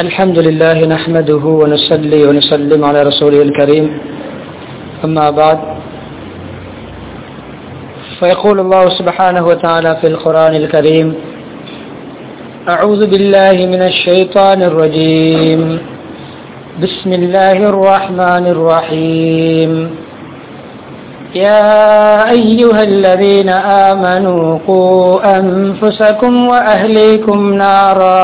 الحمد لله نحمده ونصلي ونسلم على رسوله الكريم أما بعد فيقول الله سبحانه وتعالى في القرآن الكريم أعوذ بالله من الشيطان الرجيم بسم الله الرحمن الرحيم يا أيها الذين آمنوا قوا أنفسكم وأهليكم نارا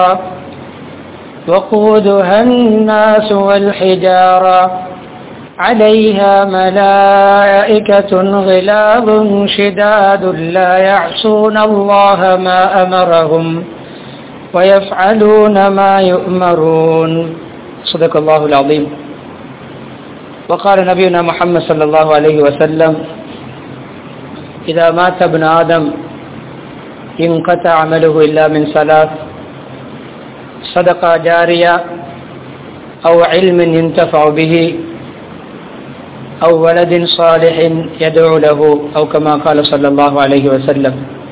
وقودها الناس والحجارة عليها ملائكة غلاب شداد لا يعصون الله ما أمرهم ويفعلون ما يؤمرون صدق الله العظيم وقال نبينا محمد صلى الله عليه وسلم إذا مات ابن آدم انقطع عمله إلا من ثلاث صدقة جارية أو علم ينتفع به أو ولد صالح يدعو له أو كما قال صلى الله عليه وسلم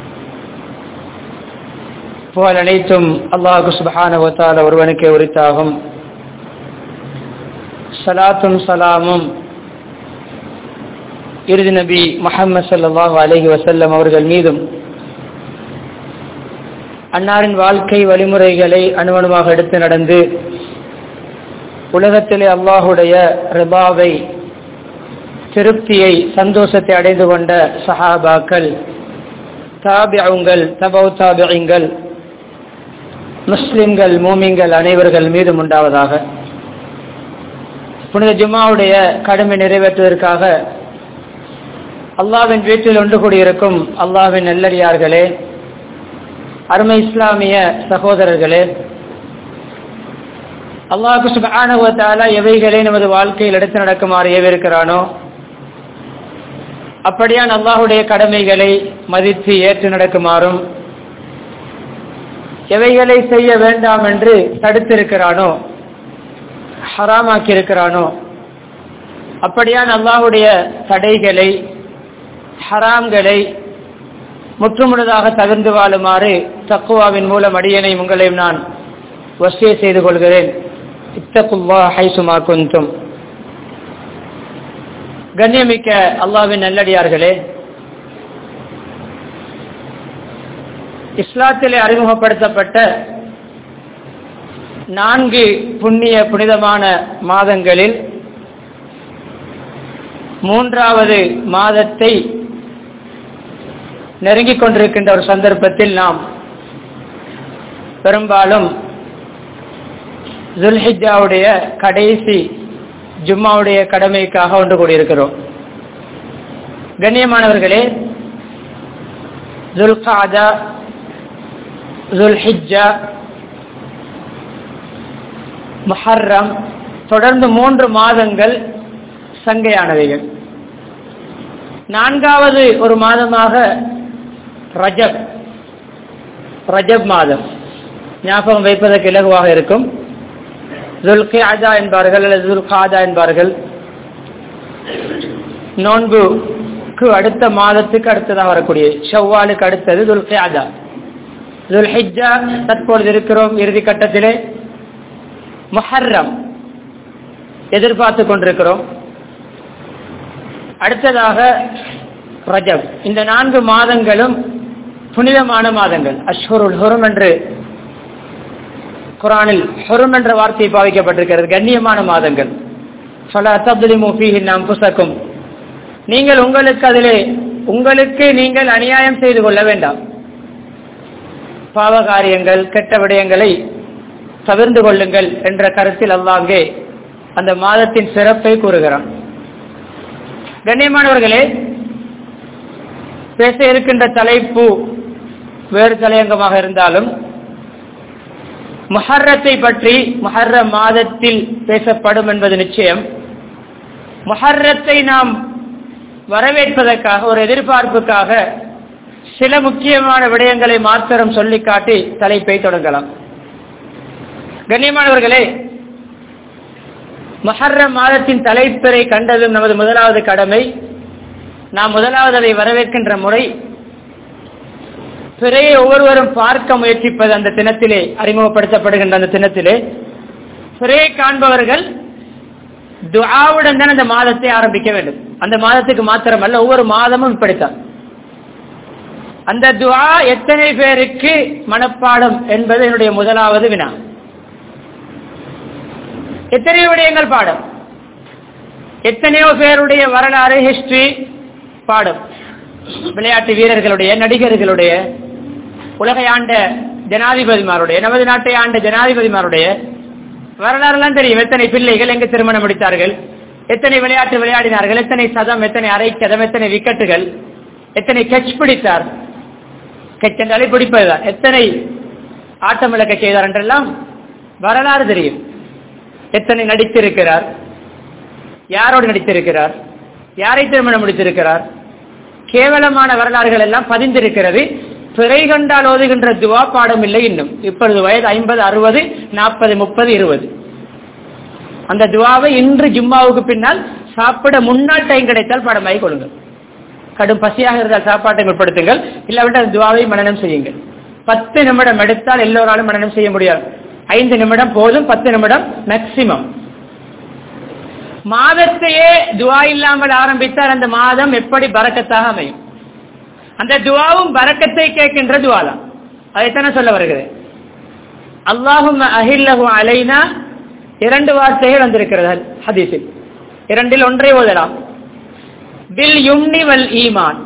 புகழ் அனைத்தும் அல்லாஹு சுபஹான ஒருவனுக்கே உரித்தாகும் சலாத்தும் சலாமும் இறுதி நபி முஹம்மது சல்லாஹூ அலஹி வசல்லம் அவர்கள் மீதும் அன்னாரின் வாழ்க்கை வழிமுறைகளை அணுவணுமாக எடுத்து நடந்து உலகத்திலே அல்லாஹுடைய ரிபாவை திருப்தியை சந்தோஷத்தை அடைந்து கொண்ட சஹாபாக்கள் தாபியங்கள் தபௌ தாபியங்கள் முஸ்லிம்கள் மூமிங்கள் அனைவர்கள் மீதும் உண்டாவதாக புனித ஜும்மாவுடைய கடமை நிறைவேற்றுவதற்காக அல்லாவின் வீட்டில் ஒன்று கூடியிருக்கும் அல்லாவின் நல்லடியார்களே அருமை இஸ்லாமிய சகோதரர்களே அல்லாஹு சுபானுவத்தால எவைகளே நமது வாழ்க்கையில் எடுத்து நடக்குமாறு ஏவிருக்கிறானோ அப்படியான் அல்லாஹுடைய கடமைகளை மதித்து ஏற்று நடக்குமாறும் எவைகளை செய்ய வேண்டாம் என்று தடுத்திருக்கிறானோ ஹராமாக்கி இருக்கிறானோ அப்படியான் அல்லாஹுடைய தடைகளை ஹராம்களை முற்றுமுழுதாக தவிர்ந்து வாழுமாறு தக்குவாவின் மூலம் அடியனை உங்களையும் நான் வசிய செய்து கொள்கிறேன் இத்தகுவா ஹைசுமா குந்தும் கண்ணியமிக்க அல்லாவின் நல்லடியார்களே இஸ்லாத்திலே அறிமுகப்படுத்தப்பட்ட நான்கு புண்ணிய புனிதமான மாதங்களில் மூன்றாவது மாதத்தை நெருங்கிக் கொண்டிருக்கின்ற ஒரு சந்தர்ப்பத்தில் நாம் பெரும்பாலும் ஜுல்ஹிஜாவுடைய கடைசி ஜும்மாவுடைய கடமைக்காக ஒன்று கூடியிருக்கிறோம் கண்ணியமானவர்களே ஜுல்காதா ஜுல்ஹிஜா முஹர்ரம் தொடர்ந்து மூன்று மாதங்கள் சங்கையானவைகள் நான்காவது ஒரு மாதமாக ரஜப் ரஜப் மாதம் ஞாபகம் வைப்பதற்கு இலகுவாக இருக்கும் துல்கியாதா என்பார்கள் அல்லது துல்காதா என்பார்கள் நோன்புக்கு அடுத்த மாதத்துக்கு அடுத்ததாக வரக்கூடிய ஷவ்வாலுக்கு அடுத்தது துல்கியாதா துல்ஹிஜா தற்பொழுது இருக்கிறோம் இறுதி கட்டத்திலே முஹர்ரம் எதிர்பார்த்து கொண்டிருக்கிறோம் அடுத்ததாக ரஜப் இந்த நான்கு மாதங்களும் புனிதமான மாதங்கள் அஷ்ஹருல் ஹுரும் என்று குரானில் ஹுரும் என்ற வார்த்தை பாவிக்கப்பட்டிருக்கிறது கண்ணியமான மாதங்கள் சொல்ல அத்தப்துலி முஃபீஹின் நாம் புசக்கும் நீங்கள் உங்களுக்கு அதிலே உங்களுக்கு நீங்கள் அநியாயம் செய்து கொள்ள வேண்டாம் பாவகாரியங்கள் கெட்ட விடயங்களை தவிர்ந்து கொள்ளுங்கள் என்ற கருத்தில் அல்லாங்கே அந்த மாதத்தின் சிறப்பை கூறுகிறான் கண்ணியமானவர்களே பேச இருக்கின்ற தலைப்பு வேறு தலையங்கமாக இருந்தாலும் முஹர்ரத்தை பற்றி முஹர்ர மாதத்தில் பேசப்படும் என்பது நிச்சயம் முஹர்ரத்தை நாம் வரவேற்பதற்காக ஒரு எதிர்பார்ப்புக்காக சில முக்கியமான விடயங்களை மாத்திரம் சொல்லி காட்டி தலைப்பை தொடங்கலாம் கண்ணியமானவர்களே மஹர்ர மாதத்தின் தலைப்பெறை கண்டதும் நமது முதலாவது கடமை நாம் முதலாவது அதை வரவேற்கின்ற முறை பிறையை ஒவ்வொருவரும் பார்க்க முயற்சிப்பது அந்த தினத்திலே அறிமுகப்படுத்தப்படுகின்ற அந்த தினத்திலே பிறை காண்பவர்கள் துஆவுடன் தான் அந்த மாதத்தை ஆரம்பிக்க வேண்டும் அந்த மாதத்துக்கு மாத்திரமல்ல ஒவ்வொரு மாதமும் இப்படித்தான் அந்த துஆ எத்தனை பேருக்கு மனப்பாடம் என்பது என்னுடைய முதலாவது வினா எத்தனை விடயங்கள் பாடம் எத்தனையோ பேருடைய வரலாறு ஹிஸ்டரி பாடம் விளையாட்டு வீரர்களுடைய நடிகர்களுடைய உலகை ஆண்ட ஜனாதிபதிமாருடைய நமது நாட்டை ஆண்ட ஜனாதிபதிமாருடைய வரலாறுலாம் தெரியும் எத்தனை பிள்ளைகள் எங்கு திருமணம் முடித்தார்கள் எத்தனை விளையாட்டு விளையாடினார்கள் எத்தனை சதம் எத்தனை அரை சதம் எத்தனை விக்கெட்டுகள் எத்தனை கட்ச் பிடித்தார் கட்ச் என்றாலே பிடிப்பதுதான் எத்தனை ஆட்டம் இழக்க செய்தார் என்றெல்லாம் வரலாறு தெரியும் எத்தனை நடித்திருக்கிறார் யாரோடு நடித்திருக்கிறார் யாரை திருமணம் முடித்திருக்கிறார் கேவலமான வரலாறுகள் எல்லாம் பதிந்திருக்கிறது பிறை கண்டால் ஓதுகின்ற துவா பாடம் இல்லை இன்னும் இப்பொழுது வயது ஐம்பது அறுபது நாற்பது முப்பது இருபது அந்த துவாவை இன்று ஜும்மாவுக்கு பின்னால் சாப்பிட முன்னாள் டைம் கிடைத்தால் பாடமாகி கொள்ளுங்கள் கடும் பசியாக இருந்தால் சாப்பாட்டை உட்படுத்துங்கள் இல்லாவிட்டால் துவாவை மனநம் செய்யுங்கள் பத்து நிமிடம் எடுத்தால் எல்லோராலும் மனநம் செய்ய முடியாது ஐந்து நிமிடம் போதும் பத்து நிமிடம் மேக்சிமம் மாதத்தையே துவா இல்லாமல் ஆரம்பித்தால் அந்த மாதம் எப்படி பறக்கத்தாக அமையும் அந்த துவாவும் பறக்கத்தை கேட்கின்ற துவா தான் அதைத்தானே சொல்ல வருகிறது அல்லாஹும் அஹில்லஹு அலைனா இரண்டு வார்த்தைகள் வந்திருக்கிறது ஹதீஸில் இரண்டில் ஒன்றை ஓதலாம் பில் யும்னி வல் ஈமான்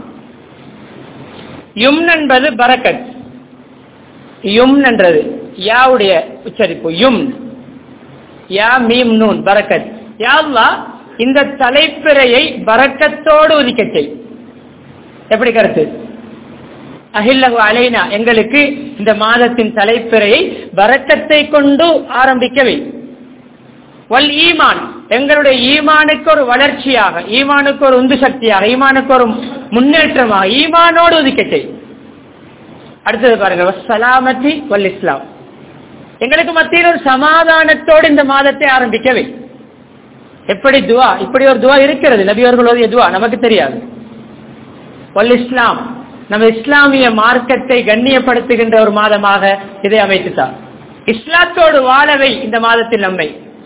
யும் என்பது பரக்கத் யும் என்றது யாவுடைய உச்சரிப்பு யும் யா மீம் நூன் பரக்கத் யா அல்லாஹ் இந்த தலைப்பிறையை பரக்கத்தோடு உதிக்க செய் எப்படி கருத்து அஹில்லகு அலைனா எங்களுக்கு இந்த மாதத்தின் தலைப்பிறையை பரக்கத்தை கொண்டு ஆரம்பிக்கவை வல் ஈமான் எங்களுடைய ஈமானுக்கு ஒரு வளர்ச்சியாக ஈமானுக்கு ஒரு உந்து சக்தியாக ஈமானுக்கு ஒரு முன்னேற்றமாக ஈமானோடு உதிக்க செய் அடுத்தது பாருங்க சலாமத்தி வல் இஸ்லாம் எங்களுக்கு மத்தியில் ஒரு சமாதானத்தோடு இந்த மாதத்தை ஆரம்பிக்கவை எப்படி துவா இப்படி ஒரு துவா இருக்கிறது நபியர்களுடைய துவா நமக்கு தெரியாது வல் இஸ்லாம் நம்ம இஸ்லாமிய மார்க்கத்தை கண்ணியப்படுத்துகின்ற ஒரு மாதமாக இதை அமைத்துட்டார் இஸ்லாத்தோடு வாழவை இந்த மாதத்தில் நம்மை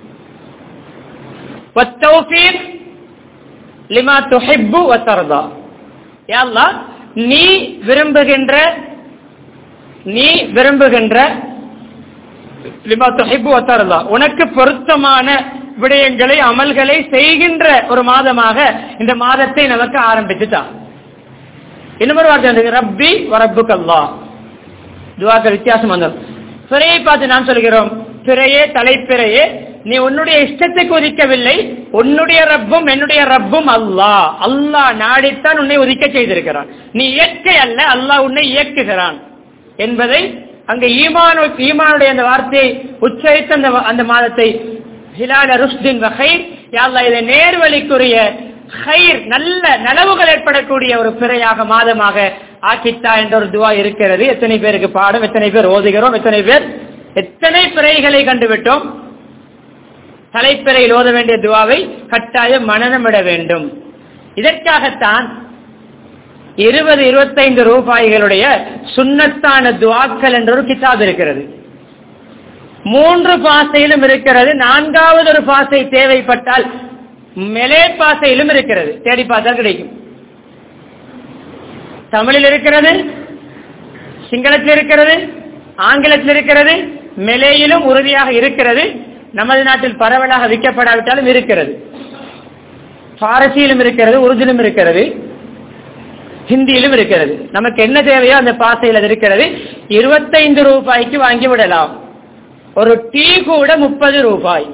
லிமா துஹிப்பு வத்தர்தா யாழ்லா நீ விரும்புகின்ற நீ விரும்புகின்ற லிமா துஹிப்பு வத்தர்தா உனக்கு பொருத்தமான விடயங்களை அமல்களை செய்கின்ற ஒரு மாதமாக இந்த மாதத்தை நமக்கு ஆரம்பிச்சுட்டான் இன்னொரு வார்த்தை வந்து ரப்பி வரப்பு கல்லா துவாக்கள் வித்தியாசம் வந்தோம் பிறையை பார்த்து நான் சொல்கிறோம் பிறையே தலைப்பிறையே நீ உன்னுடைய இஷ்டத்துக்கு உதிக்கவில்லை உன்னுடைய ரப்பும் என்னுடைய ரப்பும் அல்லாஹ் அல்லாஹ் நாடித்தான் உன்னை உதிக்க செய்திருக்கிறான் நீ இயற்கை அல்ல அல்லாஹ் உன்னை இயக்குகிறான் என்பதை அங்க ஈமானு ஈமானுடைய அந்த வார்த்தையை உச்சரித்த அந்த அந்த மாதத்தை ஹிலால ருஷ்தின் வகைர் யாழ்லா இதை நேர்வழிக்குரிய ஹைர் நல்ல நலவுகள் ஏற்படக்கூடிய ஒரு பிறையாக மாதமாக ஆக்கித்தா என்ற ஒரு துவா இருக்கிறது எத்தனை பேருக்கு பாடம் எத்தனை பேர் ஓதுகிறோம் எத்தனை பேர் எத்தனை பிறைகளை கண்டுவிட்டோம் தலைப்பிறையில் ஓத வேண்டிய துவாவை கட்டாயம் மனநமிட வேண்டும் இதற்காகத்தான் இருபது இருபத்தைந்து ரூபாய்களுடைய சுண்ணத்தான துவாக்கள் என்ற ஒரு கிதாப் இருக்கிறது மூன்று பாசையிலும் இருக்கிறது நான்காவது ஒரு பாசை தேவைப்பட்டால் மெலே பாசையிலும் இருக்கிறது தேடி பார்த்தால் கிடைக்கும் தமிழில் இருக்கிறது சிங்களத்தில் இருக்கிறது ஆங்கிலத்தில் இருக்கிறது மெலேயிலும் உறுதியாக இருக்கிறது நமது நாட்டில் பரவலாக விற்கப்படாவிட்டாலும் இருக்கிறது பாரசியிலும் இருக்கிறது உருதிலும் இருக்கிறது ஹிந்தியிலும் இருக்கிறது நமக்கு என்ன தேவையோ அந்த பாசையில் அது இருக்கிறது இருபத்தைந்து ரூபாய்க்கு வாங்கி விடலாம் ஒரு டீ கூட முப்பது ரூபாய்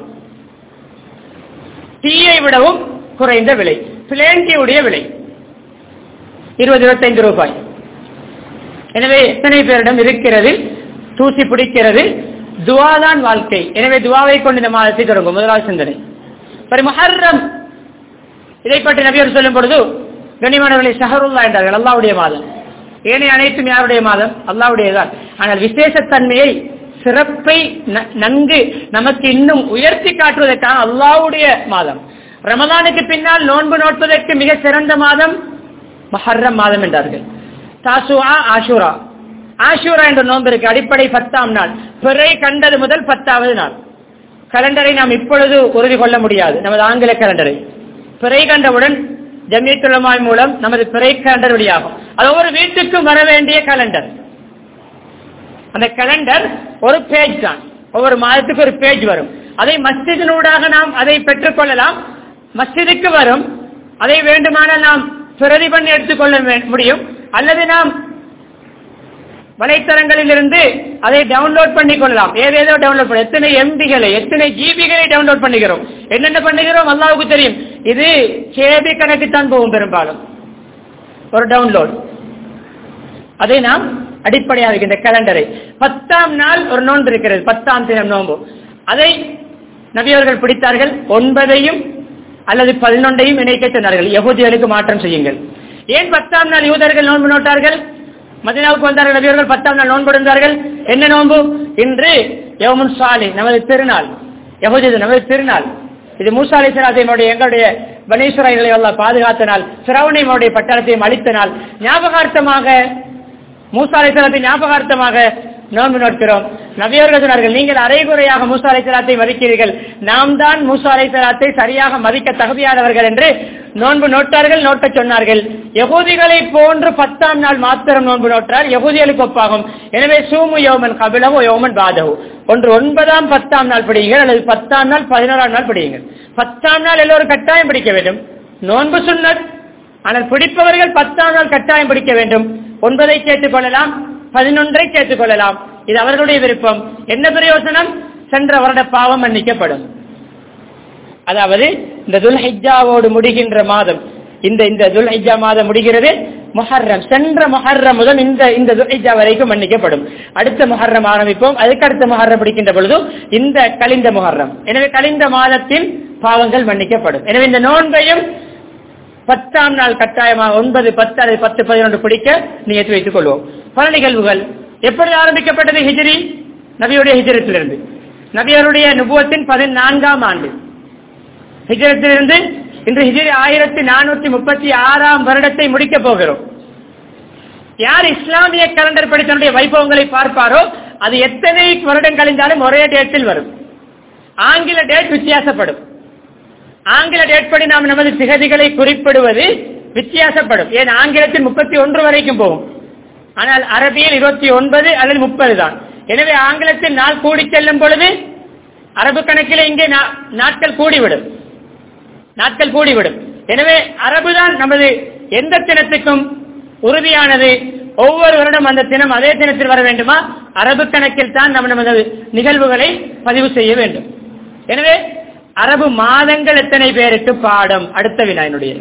டீயை விடவும் குறைந்த விலை பிளேன் டீயுடைய விலை இருபது இருபத்தைந்து ரூபாய் எனவே எத்தனை பேரிடம் இருக்கிறது தூசி பிடிக்கிறது துவாதான் வாழ்க்கை எனவே துவாவை கொண்டு இந்த மாதத்தை தொடங்கும் முதலாவது சிந்தனை சரி மஹர்ரம் இதை பற்றி நபியர் சொல்லும் பொழுது கனிமணர்களை ஷஹருல்லா என்றார்கள் அல்லாவுடைய மாதம் ஏனைய அனைத்தும் யாருடைய மாதம் அல்லாவுடையதான் ஆனால் விசேஷத்தன்மையை சிறப்பை நன்கு நமக்கு இன்னும் உயர்த்தி காட்டுவதற்கான அல்லாவுடைய மாதம் ரமதானுக்கு பின்னால் நோன்பு நோட்பதற்கு மிக சிறந்த மாதம் மஹர்ரம் மாதம் என்றார்கள் தாசுவா ஆஷூரா ஆஷூரா என்ற நோன்பு இருக்கு அடிப்படை பத்தாம் நாள் பிறை கண்டது முதல் பத்தாவது நாள் கலண்டரை நாம் இப்பொழுது உறுதி கொள்ள முடியாது நமது ஆங்கில கலண்டரை பிறை கண்டவுடன் ஜமியத்துலமாய் மூலம் நமது பிறை கலண்டர் வெளியாகும் அது ஒவ்வொரு வீட்டுக்கும் வர வேண்டிய கலண்டர் அந்த கலண்டர் ஒரு பேஜ் தான் ஒவ்வொரு மாதத்துக்கு ஒரு பேஜ் வரும் அதை மஸ்ஜிதினூடாக நாம் அதை பெற்றுக்கொள்ளலாம் மஸ்ஜிதுக்கு வரும் அதை வேண்டுமானால் நாம் பிரதி பண்ணி எடுத்துக்கொள்ள வே- முடியும் அல்லது நாம் வலைத்தளங்களில் இருந்து அதை டவுன்லோட் பண்ணி கொள்ளலாம் ஏதேதோ டவுன்லோட் பண்ண எத்தனை எம்பிகளை எத்தனை ஜிபிகளை டவுன்லோட் பண்ணுகிறோம் என்னென்ன பண்ணுகிறோம் அல்லாவுக்கு தெரியும் இது கேபி கணக்கு தான் போகும் பெரும்பாலும் ஒரு டவுன்லோட் அதை நாம் அடிப்படையாக இந்த கேலண்டரை பத்தாம் நாள் ஒரு நோன்பு இருக்கிறது பத்தாம் தினம் நோன்பு அதை நபியவர்கள் பிடித்தார்கள் ஒன்பதையும் அல்லது பதினொன்றையும் இணைக்க சொன்னார்கள் யகூதிகளுக்கு மாற்றம் செய்யுங்கள் ஏன் பத்தாம் நாள் யூதர்கள் நோன்பு நோட்டார்கள் மதினாவுக்கு வந்தார்கள் நபியவர்கள் பத்தாம் நாள் நோன்பு இருந்தார்கள் என்ன நோன்பு இன்று யவமுன் சாலி நமது திருநாள் யகுதி நமது திருநாள் இது மூசா அலி சலாத்தையுடைய எங்களுடைய பனீஸ்வரர்களை எல்லாம் பாதுகாத்த நாள் சிரவணையுடைய பட்டாளத்தையும் அளித்த நாள் ஞாபகார்த்தமாக மூசா அலைசலாத்தை ஞாபகார்த்தமாக நோன்பு நோட்கிறோம் நபியர்கள் சொன்னார்கள் நீங்கள் அரைகுறையாக மூசா அலைசலாத்தை மதிக்கிறீர்கள் நாம் தான் மூசா அலைசலாத்தை சரியாக மதிக்க தகுதியானவர்கள் என்று நோன்பு நோட்டார்கள் நோட்டச் சொன்னார்கள் யகூதிகளை போன்று பத்தாம் நாள் மாத்திரம் நோன்பு நோட்டார் யகூதிகளுக்கு ஒப்பாகும் எனவே சூமு யோமன் கபிலவோ யோமன் பாதவு ஒன்று ஒன்பதாம் பத்தாம் நாள் பிடியுங்கள் அல்லது பத்தாம் நாள் பதினோராம் நாள் பிடியுங்கள் பத்தாம் நாள் எல்லோரும் கட்டாயம் பிடிக்க வேண்டும் நோன்பு சுன்னத் ஆனால் பிடிப்பவர்கள் பத்தாம் நாள் கட்டாயம் பிடிக்க வேண்டும் ஒன்பதை சேர்த்துக் கொள்ளலாம் பதினொன்றை சேர்த்துக் கொள்ளலாம் இது அவர்களுடைய விருப்பம் என்ன பிரயோசனம் சென்ற வருட பாவம் மன்னிக்கப்படும் அதாவது இந்த துல்ஹிஜாவோடு முடிகின்ற மாதம் இந்த இந்த துல்ஹிஜா மாதம் முடிகிறது முஹர்ரம் சென்ற முஹர்ரம் முதல் இந்த இந்த துல்ஹிஜா வரைக்கும் மன்னிக்கப்படும் அடுத்த முஹர்ரம் ஆரம்பிப்போம் அதுக்கு அடுத்த முஹர்ரம் பிடிக்கின்ற பொழுது இந்த கலிந்த முஹர்ரம் எனவே கலிந்த மாதத்தில் பாவங்கள் மன்னிக்கப்படும் எனவே இந்த நோன்பையும் பத்தாம் நாள் கட்டாயமாக ஒன்பது பத்து அல்லது பத்து பதினொன்று பிடிக்க நியத்து வைத்துக் கொள்வோம் பல நிகழ்வுகள் எப்படி ஆரம்பிக்கப்பட்டது ஹிஜ்ரி நபியுடைய ஹிஜரத்திலிருந்து நபியருடைய நுபுவத்தின் பதினான்காம் ஆண்டு ஹிஜரத்திலிருந்து இன்று ஹிஜ்ரி ஆயிரத்தி நானூற்றி முப்பத்தி ஆறாம் வருடத்தை முடிக்கப் போகிறோம் யார் இஸ்லாமிய கலண்டர் படித்தனுடைய வைபவங்களை பார்ப்பாரோ அது எத்தனை வருடம் கழிந்தாலும் ஒரே டேட்டில் வரும் ஆங்கில டேட் வித்தியாசப்படும் ஆங்கில டேட் படி நாம் நமது திகதிகளை குறிப்பிடுவது வித்தியாசப்படும் ஏன் ஆங்கிலத்தில் முப்பத்தி ஒன்று வரைக்கும் போகும் ஆனால் அரபியில் இருபத்தி ஒன்பது அல்லது முப்பது தான் எனவே ஆங்கிலத்தில் நாள் கூடி செல்லும் பொழுது அரபு கணக்கில் இங்கே நா- நாட்கள் கூடிவிடும் நாட்கள் கூடிவிடும் எனவே அரபு தான் நமது எந்த தினத்துக்கும் உறுதியானது ஒவ்வொரு வருடம் அந்த தினம் அதே தினத்தில் வர வேண்டுமா அரபு கணக்கில் தான் நம்ம நமது நிகழ்வுகளை பதிவு செய்ய வேண்டும் எனவே அரபு மாதங்கள் எத்தனை பேருக்கு பாடம் அடுத்த வினா என்னுடைய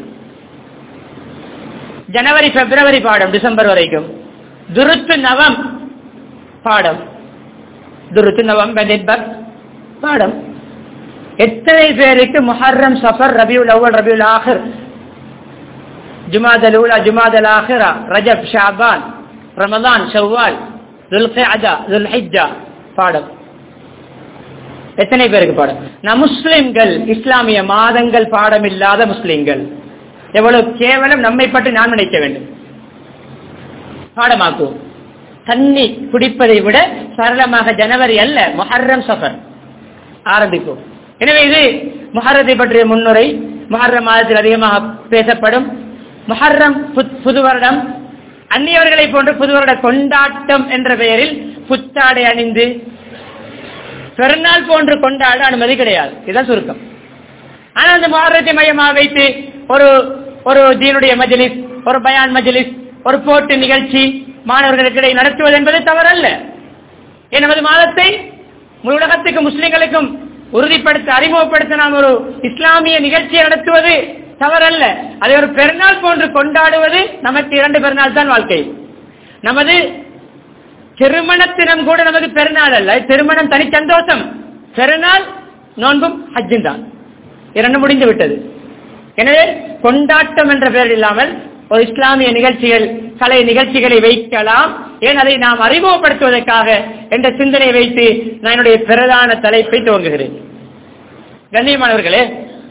ஜனவரி பிப்ரவரி பாடம் டிசம்பர் வரைக்கும் துருத்து நவம் பாடம் துருத்து நவம் பெனிட்பக் பாடம் எத்தனை பேருக்கு முஹர்ரம் சஃபர் ரபியுல் அவ்வல் ரபியுல் ஆஹிர் ஜுமாதல் ஊலா ஜுமாதல் ஆஹிரா ரஜப் ஷாபான் ரமதான் ஷவ்வால் துல்கிஅதா துல்ஹிஜ்ஜா பாடம் எத்தனை பேருக்கு பாடம் நான் முஸ்லிம்கள் இஸ்லாமிய மாதங்கள் பாடம் இல்லாத முஸ்லிம்கள் எவ்வளவு கேவலம் நம்மை பற்றி நான் நினைக்க வேண்டும் பாடமாக்குவோம் தண்ணி குடிப்பதை விட சரளமாக ஜனவரி அல்ல முஹர்ரம் சஃபர் ஆரம்பிப்போம் எனவே இது முஹர்ரத்தை பற்றிய முன்னுரை முஹர்ரம் மாதத்தில் அதிகமாக பேசப்படும் முஹர்ரம் புத்- புது வருடம் அந்நியவர்களை போன்று புது வருட கொண்டாட்டம் என்ற பெயரில் புத்தாடை அணிந்து பெருநாள் போன்று கொண்டாட அனுமதி கிடையாது இதுதான் சுருக்கம் ஆனா அந்த முஹர்ரத்தை மையமாக வைத்து ஒரு ஒரு தீனுடைய மஜ்லிஸ் ஒரு பயான் மஜ்லிஸ் ஒரு போட்டு நிகழ்ச்சி மாணவர்களுக்கிடையே நடத்துவது என்பது தவறல்ல ஏன் நமது மாதத்தை முழு உலகத்துக்கு முஸ்லிம்களுக்கும் உறுதிப்படுத்த அறிமுகப்படுத்த நாம் ஒரு இஸ்லாமிய நிகழ்ச்சியை நடத்துவது தவறல்ல அதை ஒரு பெருநாள் போன்று கொண்டாடுவது நமக்கு இரண்டு பெருநாள் தான் வாழ்க்கை நமது திருமணத்தினம் கூட நமக்கு பெருநாள் அல்ல திருமணம் தனி சந்தோஷம் பெருநாள் நோன்பும் ஹஜ்ஜும் தான் இரண்டு முடிந்து விட்டது எனவே கொண்டாட்டம் என்ற பெயர் இல்லாமல் ஒரு இஸ்லாமிய நிகழ்ச்சிகள் கலை நிகழ்ச்சிகளை வைக்கலாம் ஏன் அதை நாம் அறிமுகப்படுத்துவதற்காக என்ற சிந்தனை வைத்து நான் என்னுடைய பிரதான தலைப்பை துவங்குகிறேன் கண்ணியமானவர்களே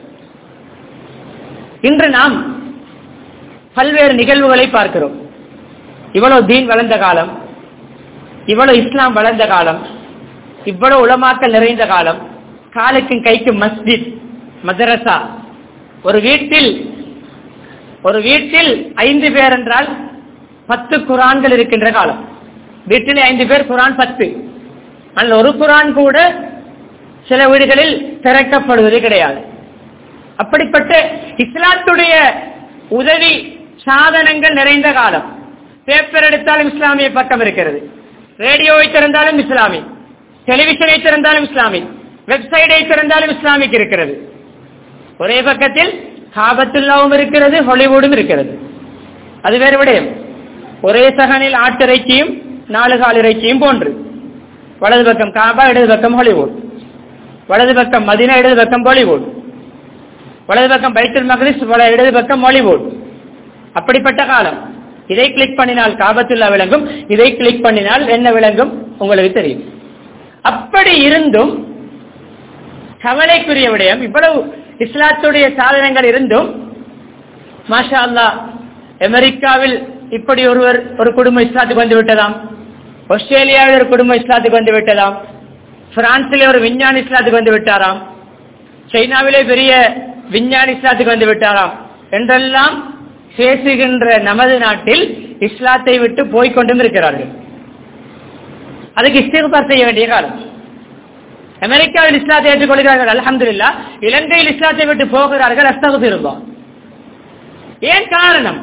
இன்று நாம் பல்வேறு நிகழ்வுகளை பார்க்கிறோம் இவ்வளவு தீன் வளர்ந்த காலம் இவ்வளவு இஸ்லாம் வளர்ந்த காலம் இவ்வளவு உலமாக்கல் நிறைந்த காலம் காலுக்கும் கைக்கும் மஸ்ஜித் மதரசா ஒரு வீட்டில் ஒரு வீட்டில் ஐந்து பேர் என்றால் பத்து குரான்கள் இருக்கின்ற காலம் வீட்டில் ஐந்து பேர் குரான் பத்து ஆனால் ஒரு குரான் கூட சில வீடுகளில் திறக்கப்படுவது கிடையாது அப்படிப்பட்ட இஸ்லாத்துடைய உதவி சாதனங்கள் நிறைந்த காலம் பேப்பர் எடுத்தாலும் இஸ்லாமிய பக்கம் இருக்கிறது ரேடியோவை திறந்தாலும் இஸ்லாமி டெலிவிஷனை திறந்தாலும் இஸ்லாமி வெப்சைட்டை திறந்தாலும் இஸ்லாமிக் இருக்கிறது ஒரே பக்கத்தில் காபத்துல்லாவும் இருக்கிறது ஹாலிவுடும் இருக்கிறது அது வேறு விடயம் ஒரே சகனில் ஆட்டிறைச்சியும் நாலு கால் இறைச்சியும் போன்று வலது பக்கம் காபா இடது பக்கம் ஹாலிவுட் வலது பக்கம் மதினா இடது பக்கம் பாலிவுட் வலது பக்கம் பைத்துல் மகரிஸ் இடது பக்கம் மாலிவுட் அப்படிப்பட்ட காலம் இதை கிளிக் பண்ணினால் காபத்துல்லா விளங்கும் இதை கிளிக் பண்ணினால் என்ன விளங்கும் உங்களுக்கு தெரியும் அப்படி இருந்தும் கவலைக்குரிய விடயம் இவ்வளவு இஸ்லாத்துடைய சாதனங்கள் இருந்தும் மாஷா அல்லா அமெரிக்காவில் இப்படி ஒருவர் ஒரு குடும்பம் இஸ்லாத்துக்கு வந்து விட்டதாம் ஆஸ்திரேலியாவில் ஒரு குடும்பம் இஸ்லாத்துக்கு வந்து விட்டதாம் பிரான்சிலே ஒரு விஞ்ஞானி இஸ்லாத்துக்கு வந்து விட்டாராம் சைனாவிலே பெரிய விஞ்ஞானி இஸ்லாத்துக்கு வந்து விட்டாராம் என்றெல்லாம் பேசுகின்ற நமது நாட்டில் இஸ்லாத்தை விட்டு போய்கொண்டும் இருக்கிறார்கள் அதுக்கு இஸ்திகார் செய்ய வேண்டிய காலம் அமெரிக்காவில் இஸ்லாத்தை ஏற்றுக்கொள்கிறார்கள் அலமதுல்லா இலங்கையில் இஸ்லாத்தை விட்டு போகிறார்கள் அஸ்தகுதிருந்தோம் ஏன் காரணம்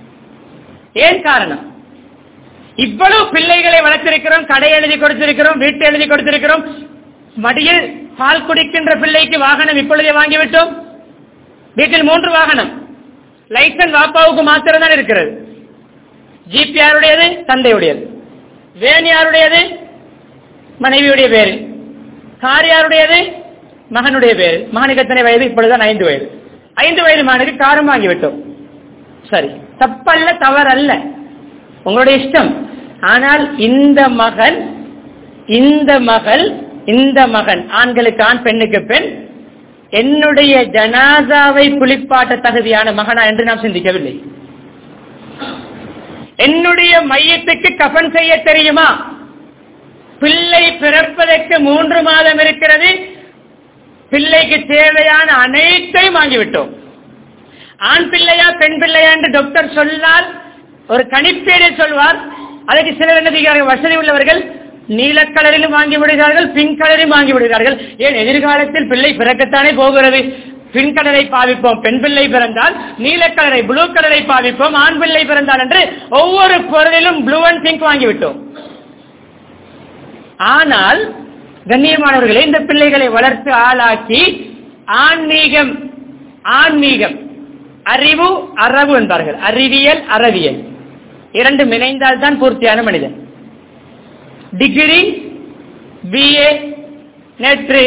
ஏன் காரணம் இவ்வளவு பிள்ளைகளை வளர்த்திருக்கிறோம் கடை எழுதி கொடுத்திருக்கிறோம் வீட்டு எழுதி கொடுத்திருக்கிறோம் மடியில் பால் குடிக்கின்ற பிள்ளைக்கு வாகனம் இப்பொழுதே வாங்கிவிட்டோம் வீட்டில் மூன்று வாகனம் லைசன்ஸ் வாப்பாவுக்கு மாத்திரம் தான் இருக்கிறது ஜிபி யாருடையது தந்தையுடையது வேன் யாருடையது மனைவியுடைய பேரு கார் யாருடையது மகனுடைய பேரு மகனுக்கு எத்தனை வயது இப்பொழுதுதான் ஐந்து வயது ஐந்து வயது மகனுக்கு காரம் வாங்கிவிட்டோம் சரி தப்பல்ல தவறல்ல உங்களுடைய இஷ்டம் ஆனால் இந்த மகன் இந்த மகள் இந்த மகன் ஆண்களுக்கு ஆண் பெண்ணுக்கு பெண் என்னுடைய ஜனாதாவை குளிப்பாட்ட தகுதியான மகனா என்று நாம் சிந்திக்கவில்லை என்னுடைய மையத்துக்கு கஃன் செய்ய தெரியுமா பிள்ளை பிறப்பதற்கு மூன்று மாதம் இருக்கிறது பிள்ளைக்கு தேவையான அனைத்தையும் வாங்கிவிட்டோம் ஆண் பிள்ளையா பெண் பிள்ளையா என்று டாக்டர் சொன்னால் ஒரு கணிப்பேடில் சொல்வார் அதுக்கு சிலர் என்ன செய்கிறார்கள் வசதி உள்ளவர்கள் நீல கலரிலும் வாங்கி விடுகிறார்கள் பிங்க் கலரிலும் வாங்கி விடுகிறார்கள் ஏன் எதிர்காலத்தில் பிள்ளை பிறக்கத்தானே போகிறது பின் கலரை பாவிப்போம் பெண் பிள்ளை பிறந்தால் நீல கலரை ப்ளூ கலரை பாவிப்போம் ஆண் பிள்ளை பிறந்தால் என்று ஒவ்வொரு பொருளிலும் ப்ளூ அண்ட் பிங்க் வாங்கிவிட்டோம் ஆனால் கண்ணியமானவர்களே இந்த பிள்ளைகளை வளர்த்து ஆளாக்கி ஆன்மீகம் ஆன்மீகம் அறிவு அறவு என்பார்கள் அறிவியல் அறவியல் இரண்டும் இணைந்தால் தான் பூர்த்தியான மனிதன் டிகிரி பிஏ நேற்று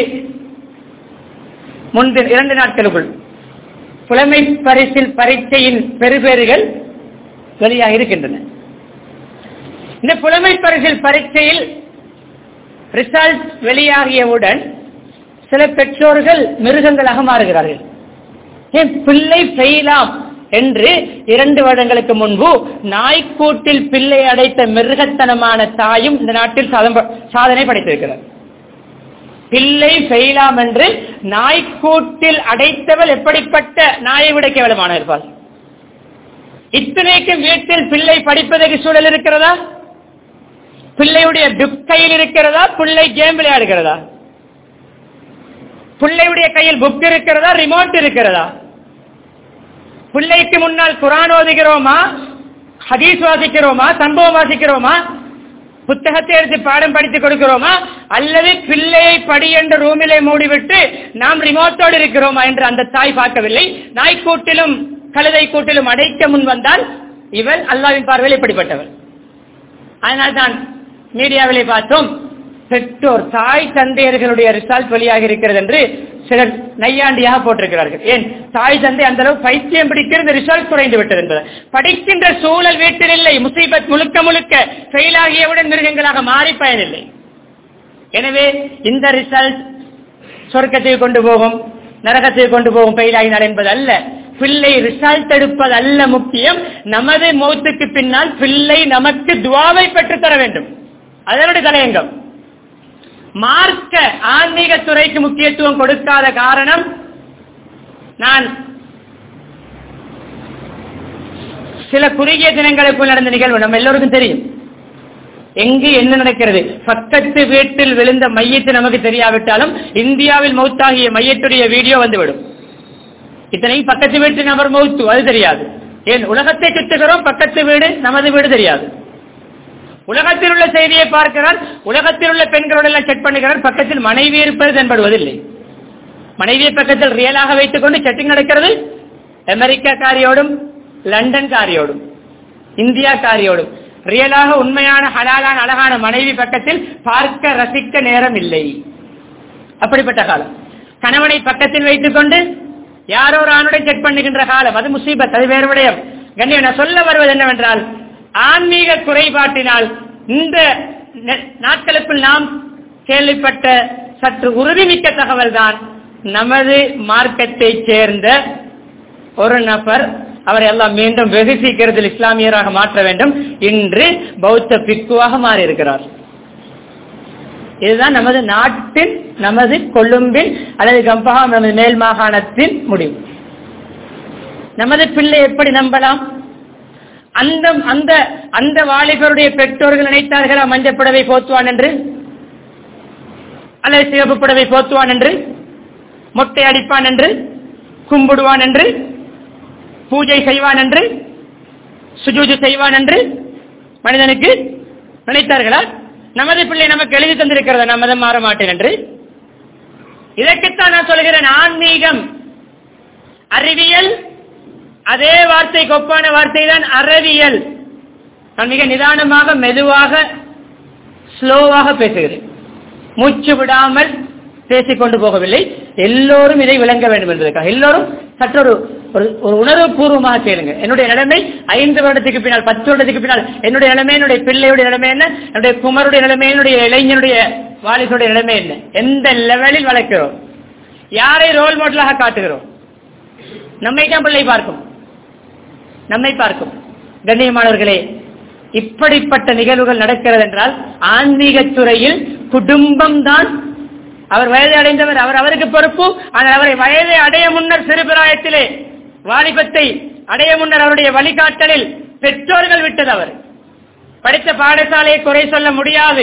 முன்பு இரண்டு நாட்களுக்குள் புலமை பரிசில் பரீட்சையின் பெறுபேறுகள் வெளியாக இருக்கின்றன இந்த புலமை பரிசில் பரீட்சையில் ரிசல்ட் வெளியாகியவுடன் சில பெற்றோர்கள் மிருகங்களாக மாறுகிறார்கள் என் பிள்ளை பெய்யலாம் என்று இரண்டு வருடங்களுக்கு முன்பு நாய்க்கூட்டில் பிள்ளை அடைத்த மிருகத்தனமான தாயும் இந்த நாட்டில் சாதனை படைத்திருக்கிறார் பிள்ளை பெய்யலாம் என்று நாய்க்கூட்டில் அடைத்தவள் எப்படிப்பட்ட நாயை விட கேவலமான இருப்பாள் இத்தனைக்கும் வீட்டில் பிள்ளை படிப்பதற்கு சூழல் இருக்கிறதா பிள்ளையுடைய கையில் இருக்கிறதா பிள்ளை கேம் விளையாடுகிறதா பிள்ளையுடைய கையில் புக் இருக்கிறதா ரிமோட் இருக்கிறதா பிள்ளைக்கு முன்னால் குரான் ஓதுகிறோமா ஹதீஸ் வாசிக்கிறோமா சம்பவம் வாசிக்கிறோமா புத்தகத்தை எடுத்து பாடம் படித்துக் கொடுக்கிறோமா அல்லது பிள்ளையை படி என்ற ரூமிலே மூடிவிட்டு நாம் ரிமோட்டோடு இருக்கிறோமா என்று அந்த தாய் பார்க்கவில்லை நாய்க்கூட்டிலும் கழுதை கூட்டிலும் அடைக்க முன் வந்தால் இவள் அல்லாவின் பார்வையில் இப்படிப்பட்டவள் அதனால்தான் மீடியாவிலே பார்த்தோம் பெற்றோர் தாய் தந்தையர்களுடைய ரிசல்ட் வெளியாக இருக்கிறது என்று சிலர் நையாண்டியாக போட்டிருக்கிறார்கள் ஏன் தாய் தந்தை அந்த அளவு பைத்தியம் பிடிக்கிறது ரிசல்ட் குறைந்து விட்டது என்பது படிக்கின்ற சூழல் வீட்டில் இல்லை முசீபத் முழுக்க முழுக்க ஃபெயிலாகியவுடன் மிருகங்களாக மாறி பயனில்லை எனவே இந்த ரிசல்ட் சொர்க்கத்தை கொண்டு போகும் நரகத்தை கொண்டு போகும் ஃபெயிலாகினால் என்பது அல்ல பிள்ளை ரிசல்ட் எடுப்பது அல்ல முக்கியம் நமது மௌத்துக்கு பின்னால் பிள்ளை நமக்கு துவாவை பெற்றுத் தர வேண்டும் அதனுடைய தலையங்கம் மார்க்க ஆன்மீக துறைக்கு முக்கியத்துவம் கொடுக்காத காரணம் நான் சில குறுகிய தினங்களுக்குள் நடந்த நிகழ்வு நம்ம எல்லோருக்கும் தெரியும் எங்கு என்ன நடக்கிறது பக்கத்து வீட்டில் விழுந்த மையத்து நமக்கு தெரியாவிட்டாலும் இந்தியாவில் மௌத்தாகிய மையத்துடைய வீடியோ வந்துவிடும் இத்தனையும் பக்கத்து வீட்டு நபர் மௌத்து அது தெரியாது ஏன் உலகத்தை சுற்றுகிறோம் பக்கத்து வீடு நமது வீடு தெரியாது உலகத்தில் உள்ள செய்தியை பார்க்கிறார் உலகத்தில் உள்ள பெண்களோடு எல்லாம் செக் பண்ணுகிறார் பக்கத்தில் மனைவி இருப்பது தென்படுவதில்லை மனைவியை பக்கத்தில் ரியலாக வைத்துக் கொண்டு செட்டிங் நடக்கிறது அமெரிக்கா காரியோடும் லண்டன் காரியோடும் இந்தியா காரியோடும் ரியலாக உண்மையான ஹலாலான அழகான மனைவி பக்கத்தில் பார்க்க ரசிக்க நேரம் இல்லை அப்படிப்பட்ட காலம் கணவனை பக்கத்தில் வைத்துக் கொண்டு யாரோ ஒரு ஆணுடன் செக் பண்ணுகின்ற காலம் அது முசீபத் அது வேறு விடயம் கண்ணியம் நான் சொல்ல வருவது என்னவென்றால் ஆன்மீக குறைபாட்டினால் இந்த நெ- நாட்களுக்குள் நாம் கேள்விப்பட்ட சற்று உறுதிமிக்க தகவல் தான் நமது மார்க்கத்தை சேர்ந்த ஒரு நபர் அவரை எல்லாம் மீண்டும் வெகு சீக்கிரத்தில் இஸ்லாமியராக மாற்ற வேண்டும் இன்று பௌத்த பிக்குவாக மாறி இருக்கிறார் இதுதான் நமது நாட்டின் நமது கொழும்பின் அல்லது கம்பஹா நமது மேல் மாகாணத்தின் முடிவு நமது பிள்ளை எப்படி நம்பலாம் அந்த அந்த அந்த வாலிபருடைய பெற்றோர்கள் நினைத்தார்களா மஞ்சள் புடவை போத்துவான் என்று அல்லது சிவப்பு புடவை போத்துவான் என்று மொட்டை அடிப்பான் என்று கும்பிடுவான் என்று பூஜை செய்வான் என்று சுஜூஜு செய்வான் என்று மனிதனுக்கு நினைத்தார்களா நமது பிள்ளை நமக்கு எழுதி தந்திருக்கிறதா நான் மதம் மாற மாட்டேன் என்று இதற்குத்தான் நான் சொல்கிறேன் ஆன்மீகம் அறிவியல் அதே வார்த்தைக்கு ஒப்பான வார்த்தை தான் அறவியல் நான் மிக நிதானமாக மெதுவாக ஸ்லோவாக பேசுகிறேன் மூச்சு விடாமல் பேசிக் கொண்டு போகவில்லை எல்லோரும் இதை விளங்க வேண்டும் என்பதற்காக எல்லோரும் சற்றொரு ஒரு ஒரு உணர்வு பூர்வமாக கேளுங்க என்னுடைய நிலைமை ஐந்து வருடத்துக்கு பின்னால் பத்து வருடத்துக்கு பின்னால் என்னுடைய நிலைமை என்னுடைய பிள்ளையுடைய நிலைமை என்ன என்னுடைய குமருடைய நிலைமை என்னுடைய இளைஞனுடைய வாலிசுடைய நிலைமை என்ன எந்த லெவலில் வளர்க்கிறோம் யாரை ரோல் மாடலாக காட்டுகிறோம் நம்மை தான் பிள்ளை பார்க்கும் நம்மை பார்க்கும் கண்ணியமானவர்களே இப்படிப்பட்ட நிகழ்வுகள் நடக்கிறது என்றால் ஆன்மீக துறையில் குடும்பம் தான் அவர் வயதை அடைந்தவர் அவர் அவருக்கு பொறுப்பு ஆனால் அவரை வயதை அடைய முன்னர் சிறுபிராயத்திலே வாலிபத்தை அடைய முன்னர் அவருடைய வழிகாட்டலில் பெற்றோர்கள் விட்டது அவர் படித்த பாடசாலையை குறை சொல்ல முடியாது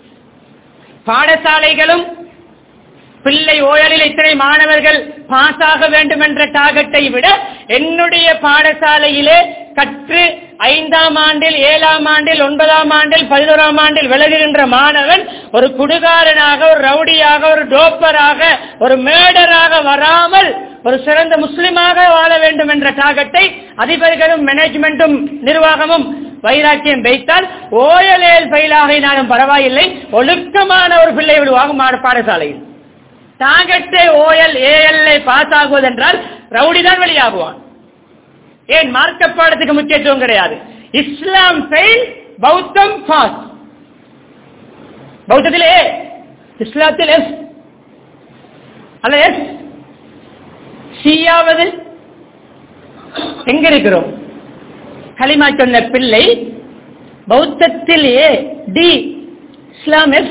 பாடசாலைகளும் பிள்ளை ஓயலில் இத்தனை மாணவர்கள் பாஸ் ஆக வேண்டும் என்ற டார்கெட்டை விட என்னுடைய பாடசாலையிலே கற்று ஐந்தாம் ஆண்டில் ஏழாம் ஆண்டில் ஒன்பதாம் ஆண்டில் பதினோராம் ஆண்டில் விலகுகின்ற மாணவன் ஒரு குடுகாரனாக ஒரு ரவுடியாக ஒரு டோப்பராக ஒரு மேடராக வராமல் ஒரு சிறந்த முஸ்லிமாக வாழ வேண்டும் என்ற டார்கெட்டை அதிபர்களும் மேனேஜ்மெண்ட்டும் நிர்வாகமும் வைராக்கியம் வைத்தால் ஓயலேல் ஃபெயிலாகினாலும் பரவாயில்லை ஒழுக்கமான ஒரு பிள்ளை விடுவாங்க மா- பாடசாலையில் டார்கெட்டை ஓஎல் ஏஎல்ஐ பாஸ் ஆகுவதென்றால் ரவுடி தான் வெளியாகுவான் ஏன் மார்க்க பாடத்துக்கு முக்கியத்துவம் கிடையாது இஸ்லாம் ஃபெயில் பௌத்தம் பாஸ் பௌத்தத்திலே இஸ்லாத்தில் எஸ் அல்ல எஸ் சியாவது எங்க இருக்கிறோம் களிமா சொன்ன பிள்ளை பௌத்தத்தில் ஏ டி இஸ்லாம் எஸ்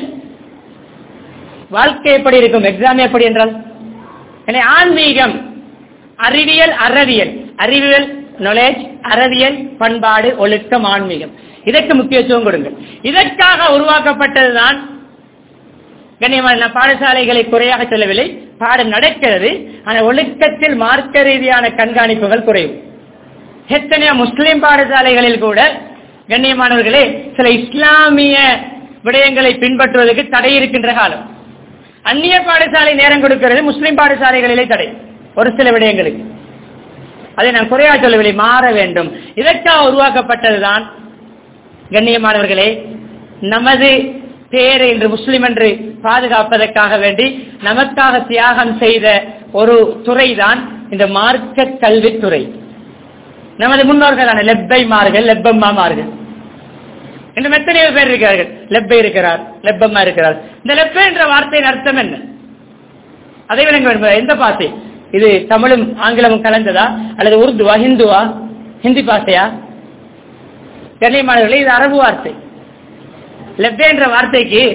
வாழ்க்கை எப்படி இருக்கும் எக்ஸாம் எப்படி என்றால் எனவே ஆன்மீகம் அறிவியல் அறவியல் அறிவியல் நாலேஜ் அறவியல் பண்பாடு ஒழுக்கம் ஆன்மீகம் இதற்கு முக்கியத்துவம் கொடுங்கள் இதற்காக உருவாக்கப்பட்டதுதான் கண்ணியமான நான் பாடசாலைகளை குறையாக சொல்லவில்லை பாடம் நடக்கிறது ஆனால் ஒழுக்கத்தில் மார்க்க ரீதியான கண்காணிப்புகள் குறைவு எத்தனையோ முஸ்லிம் பாடசாலைகளில் கூட கண்ணியமானவர்களே சில இஸ்லாமிய விடயங்களை பின்பற்றுவதற்கு தடை இருக்கின்ற காலம் அந்நிய பாடசாலை நேரம் கொடுக்கிறது முஸ்லிம் பாடசாலைகளிலே தடை ஒரு சில விடயங்களுக்கு அதை நான் குறையா சொல்லவில்லை மாற வேண்டும் இதற்காக உருவாக்கப்பட்டதுதான் கண்ணியமானவர்களே நமது பேரை இன்று முஸ்லிம் என்று பாதுகாப்பதற்காக வேண்டி நமக்காக தியாகம் செய்த ஒரு துறைதான் இந்த மார்க்க கல்வித்துறை நமது முன்னோர்களான லெப்பைமார்கள் லெப்பம்மாமார்கள் இன்னும் எத்தனையோ பேர் இருக்கிறார்கள் லெப்பை இருக்கிறார் லெப்பம்மா இருக்கிறார் இந்த லெப்பை என்ற வார்த்தையின் அர்த்தம் என்ன அதை விளங்க வேண்டும் எந்த பாசை இது தமிழும் ஆங்கிலமும் கலந்ததா அல்லது உருதுவா ஹிந்துவா ஹிந்தி பாஷையா கண்ணியமானவர்களே இது அரபு வார்த்தை லெப்பே என்ற வார்த்தைக்கு